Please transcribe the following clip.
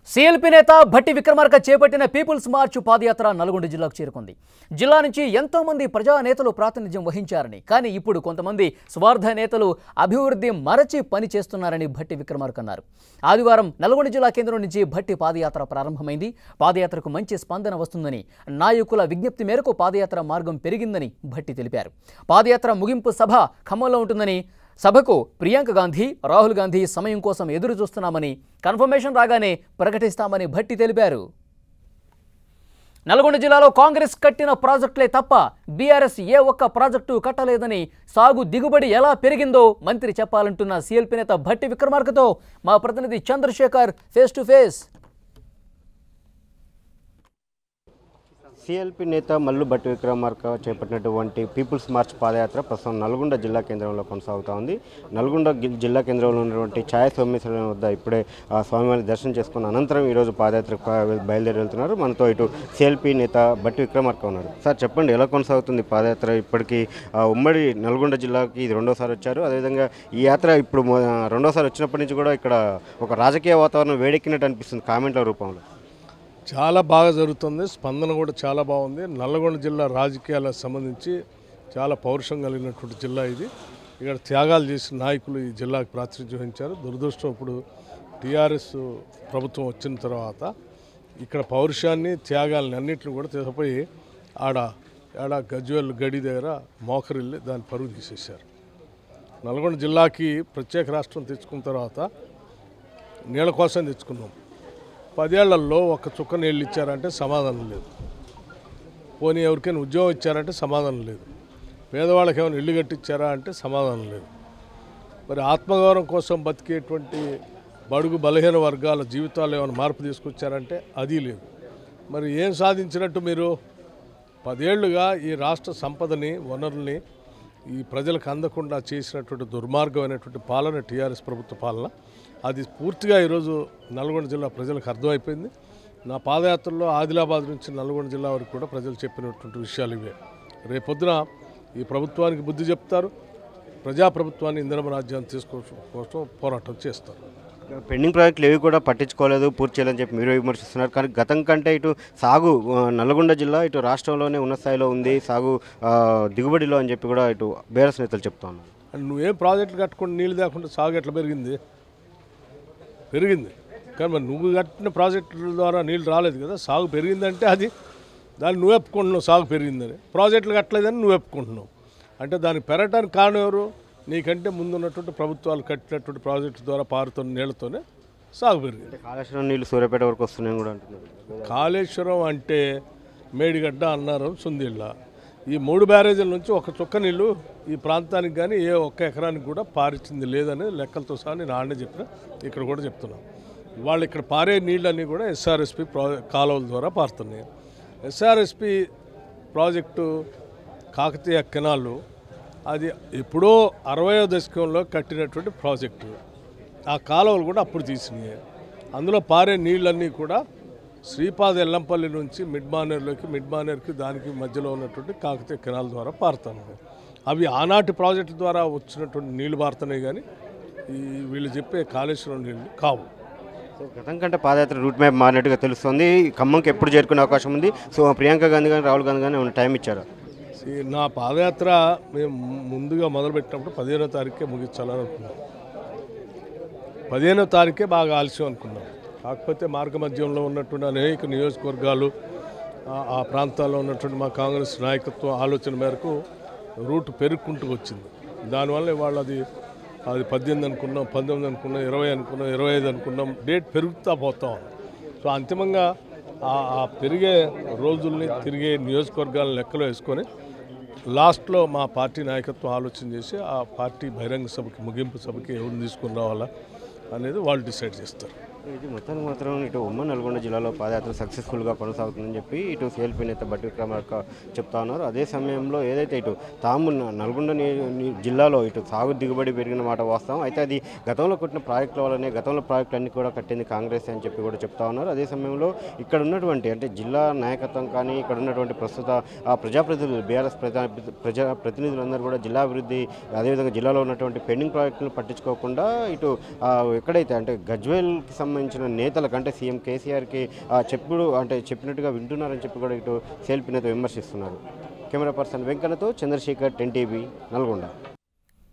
CLP నేత భట్టి విక్రమార్క చేపట్టిన peoples March పాదయాత్ర నల్గొండ జిల్లాకు చేరుకుంది జిల్లా నుంచి ఎంతో మంది ప్రజా నేతలు ప్రాతినిధ్యం వహించారని కానీ ఇప్పుడు కొంతమంది స్వార్థ నేతలు అభివృద్ధి మరచి పని చేస్తున్నారని భట్టి విక్రమార్క అన్నారు ఆదివారం నల్గొండ జిల్లా కేంద్రం నుంచి భట్టి పాదయాత్ర ప్రారంభమైంది పాదయాత్రకు మంచి స్పందన వస్తుందని నాయకుల విజ్ఞప్తి మేరకు పాదయాత్ర మార్గం పెరిగిందని భట్టి తెలిపారు పాదయాత్ర ముగింపు సభ ఖమ్మంలో ఉంటుందని సభకు ప్రియాంక గాంధీ రాహుల్ గాంధీ సమయం కోసం ఎదురు చూస్తున్నామని కన్ఫర్మేషన్ రాగానే ప్రకటిస్తామని భట్టి తెలిపారు నల్గొండ జిల్లాలో కాంగ్రెస్ కట్టిన ప్రాజెక్టులే తప్ప బీఆర్ఎస్ ఏ ఒక్క ప్రాజెక్టు కట్టలేదని సాగు దిగుబడి ఎలా పెరిగిందో మంత్రి చెప్పాలంటున్న సీఎల్పీ నేత భట్టి విక్రమార్కతో మా ప్రతినిధి Chandrashekhar face to face CLP నేత మల్లు భట్టి విక్రమార్క చేపట్టినటువంటి పీపుల్స్ మార్చ్ పాదయాత్ర ప్రస్తుతం నల్గొండ జిల్లా కేంద్రంలో కొనసాగుతూ ఉంది నల్గొండ గి- జిల్లా కేంద్రంలో ఉన్నటువంటి ఛాయ సోమేశ్వరం వద్ద ఇప్పుడే ఆ స్వామివారిని దర్శనం చేసుకున్న అనంతరం ఈరోజు పాదయాత్ర బయలుదేరి వెళ్తున్నారు మనతో ఇటు సిఎల్పి నేత భట్టి విక్రమార్క ఉన్నారు సార్ చెప్పండి ఎలా కొనసాగుతుంది పాదయాత్ర ఇప్పటికీ ఆ, ఉమ్మడి నల్గొండ జిల్లాకి ఇది రెండోసారి వచ్చారు అదేవిధంగా ఈ యాత్ర ఇప్పుడు మొ- రెండోసారి వచ్చినప్పటి నుంచి కూడా ఇక్కడ ఒక రాజకీయ వాతావరణం వేడెక్కినట్టు అనిపిస్తుంది కామెంట్ల రూపంలో చాలా బాగా జరుగుతుంది స్పందన కూడా చాలా బాగుంది నల్లగొండ జిల్లా రాజకీయాలకు సంబంధించి చాలా పౌరుషం కలిగినటువంటి జిల్లా ఇది ఇక్కడ త్యాగాలు చేసిన నాయకులు ఈ జిల్లాకు ప్రాతినిధ్యం వహించారు దురదృష్టం ఇప్పుడు టీఆర్ఎస్ ప్రభుత్వం వచ్చిన తర్వాత ఇక్కడ పౌరుషాన్ని త్యాగాలని అన్నింటిని కూడా తీసుకుపోయి ఆడ ఆడ గజ్వేల్ గడి దగ్గర మోకరిల్లి దాన్ని పరుగు తీసేశారు నల్గొండ జిల్లాకి ప్రత్యేక రాష్ట్రం తెచ్చుకున్న తర్వాత నీళ్ళ కోసం తెచ్చుకున్నాం పదేళ్లలో ఒక చుక్క నీళ్ళు ఇచ్చారంటే సమాధానం లేదు పోనీ ఎవరికైనా ఉద్యోగం ఇచ్చారంటే సమాధానం లేదు పేదవాళ్ళకి ఏమైనా ఇల్లు కట్టించారా అంటే సమాధానం లేదు మరి ఆత్మగౌరవం కోసం బతికేటువంటి బడుగు బలహీన వర్గాల జీవితాల్లో ఏమైనా మార్పు తీసుకొచ్చారంటే అది లేదు మరి ఏం సాధించినట్టు మీరు పదేళ్లుగా ఈ రాష్ట్ర సంపదని వనరుల్ని ఈ ప్రజలకు అందకుండా చేసినటువంటి దుర్మార్గమైనటువంటి పాలన టీఆర్ఎస్ ప్రభుత్వ పాలన అది పూర్తిగా ఈరోజు నల్గొండ జిల్లా ప్రజలకు అర్థమైపోయింది నా పాదయాత్రలో ఆదిలాబాద్ నుంచి నల్గొండ జిల్లా వరకు కూడా ప్రజలు చెప్పినటువంటి విషయాలు ఇవే రేపొద్దున ఈ ప్రభుత్వానికి బుద్ధి చెప్తారు ప్రజాప్రభుత్వాన్ని ఇంధన రాజ్యాన్ని తీసుకోవడం కోసం పోరాటం చేస్తారు పెండింగ్ ప్రాజెక్టులు ఏవి కూడా పట్టించుకోలేదు పూర్తి చేయాలని చెప్పి మీరు విమర్శిస్తున్నారు కానీ గతం కంటే ఇటు సాగు ఆ, నల్గొండ జిల్లా ఇటు రాష్ట్రంలోనే ఉన్న స్థాయిలో ఉంది సాగు ఆ, దిగుబడిలో అని చెప్పి కూడా ఇటు బీఆర్ఎస్ నేతలు చెప్తా ఉన్నారు అండ్ నువ్వేం ప్రాజెక్టులు కట్టుకుని నీళ్ళు లేకుండా సాగు ఎట్లా పెరిగింది పెరిగింది కానీ మరి నువ్వు కట్టిన ప్రాజెక్టుల ద్వారా నీళ్ళు రాలేదు కదా సాగు పెరిగిందంటే అది దాన్ని నువ్వు ఒప్పుకుంటున్నావు సాగు పెరిగిందని ప్రాజెక్టులు కట్టలేదని నువ్వు ఒప్పుకుంటున్నావు అంటే దానికి పెరగడానికి కారణం ఎవరు నీకంటే ముందున్నటువంటి ప్రభుత్వాలు కట్టినటువంటి ప్రాజెక్టు ద్వారా పారుతున్న నీళ్లతోనే సాగు పెరిగింది అంటే కాళేశ్వరం నీళ్ళు సూర్యాపేట వరకు వస్తున్నాయని కూడా అంటున్నారు కాళేశ్వరం అంటే మేడిగడ్డ అన్నారం సుందిళ్ళ ఈ మూడు బ్యారేజీల నుంచి ఒక చుక్క నీళ్ళు ఈ ప్రాంతానికి కానీ ఏ ఒక్క ఎకరానికి కూడా పారించింది లేదని లెక్కలతో సహా నేను ఆడనే చెప్పిన ఇక్కడ కూడా చెప్తున్నాను వాళ్ళు ఇక్కడ పారే నీళ్ళన్నీ కూడా ఎస్ఆర్ఎస్పి ప్రా కాలువల ద్వారా పారుతున్నాయి ఎస్ఆర్ఎస్పి ప్రాజెక్టు కాకతీయ కెనాలు అది ఎప్పుడో అరవయో దశకంలో కట్టినటువంటి ప్రాజెక్టు ఆ కాలువలు కూడా అప్పుడు తీసినాయి అందులో పారే నీళ్ళన్నీ కూడా శ్రీపాద ఎల్లంపల్లి నుంచి మిడ్ మానేర్లోకి మిడ్ మానేర్కి దానికి మధ్యలో ఉన్నటువంటి కాకతీయ కెనాల్ ద్వారా పారుతున్నాయి అవి ఆనాటి ప్రాజెక్టు ద్వారా వచ్చినటువంటి నీళ్లు పారుతున్నాయి కానీ ఈ వీళ్ళు చెప్పే కాళేశ్వరం నీళ్ళు కావు సో గతం కంటే పాదయాత్ర రూట్ మ్యాప్ మారినట్టుగా తెలుస్తుంది ఖమ్మంకి ఎప్పుడు చేరుకునే అవకాశం ఉంది సో ప్రియాంక గాంధీ కానీ రాహుల్ గాంధీ కానీ ఏమైనా టైం ఇచ్చారు ఈ నా పాదయాత్ర మేము ముందుగా మొదలుపెట్టినప్పుడు పదిహేనో తారీఖే ముగించాలని అనుకున్నాం పదిహేనో తారీఖే బాగా ఆలస్యం అనుకున్నాం కాకపోతే మార్గ మధ్యంలో ఉన్నటువంటి అనేక నియోజకవర్గాలు ఆ- ఆ ప్రాంతాల్లో ఉన్నటువంటి మా కాంగ్రెస్ నాయకత్వం ఆలోచన మేరకు రూట్ పెరుగుకుంటూ వచ్చింది దానివల్ల ఇవాళ అది అది పద్దెనిమిది అనుకున్నాం పంతొమ్మిది అనుకున్నాం ఇరవై అనుకున్నాం ఇరవై ఐదు అనుకున్నాం డేట్ పెరుగుతూ పోతా ఉంది సో అంతిమంగా ఆ- ఆ పెరిగే రోజుల్ని తిరిగే నియోజకవర్గాలను లెక్కలో వేసుకొని లాస్ట్లో మా పార్టీ నాయకత్వం ఆలోచన చేసి ఆ పార్టీ బహిరంగ సభకి ముగింపు సభకి ఎవరిని తీసుకుని రావాలా అనేది వాళ్ళు డిసైడ్ చేస్తారు ఇది మొత్తానికి మాత్రం ఇటు ఉమ్మడి నల్గొండ జిల్లాలో పాదయాత్ర సక్సెస్ఫుల్గా కొనసాగుతుందని చెప్పి ఇటు సిఎల్పీ నేత బట్టి విక్రమార్క చెప్తా ఉన్నారు అదే సమయంలో ఏదైతే ఇటు తాము న- నల్గొండ ని- ని- జిల్లాలో ఇటు సాగు దిగుబడి పెరిగిన మాట వాస్తవం అయితే అది గతంలో కొట్టిన ప్రాజెక్టుల వల్లనే గతంలో ప్రాజెక్టులన్నీ కూడా కట్టింది కాంగ్రెస్ అని చెప్పి కూడా చెప్తా ఉన్నారు అదే సమయంలో ఇక్కడ ఉన్నటువంటి అంటే జిల్లా నాయకత్వం కానీ ఇక్కడ ఉన్నటువంటి ప్రస్తుత ఆ ప్రజాప్రతినిధులు బీఆర్ఎస్ ప్రజా ప్రజా ప్రతినిధులందరూ కూడా జిల్లా అభివృద్ధి అదేవిధంగా జిల్లాలో ఉన్నటువంటి పెండింగ్ ప్రాజెక్టులను పట్టించుకోకుండా ఇటు ఆ, ఎక్కడైతే అంటే గజ్వేల్కి సంబంధించి సంబంధించిన నేతలకు అంటే సీఎం కేసీఆర్కి ఆ, చెప్పుడు అంటే చెప్పినట్టుగా వింటున్నారని చెప్పి కూడా ఇటు సేల్పి నేత విమర్శిస్తున్నారు కెమెరా పర్సన్ వెంకన్నతో చంద్రశేఖర్ టెన్ టీవీ నల్గొండ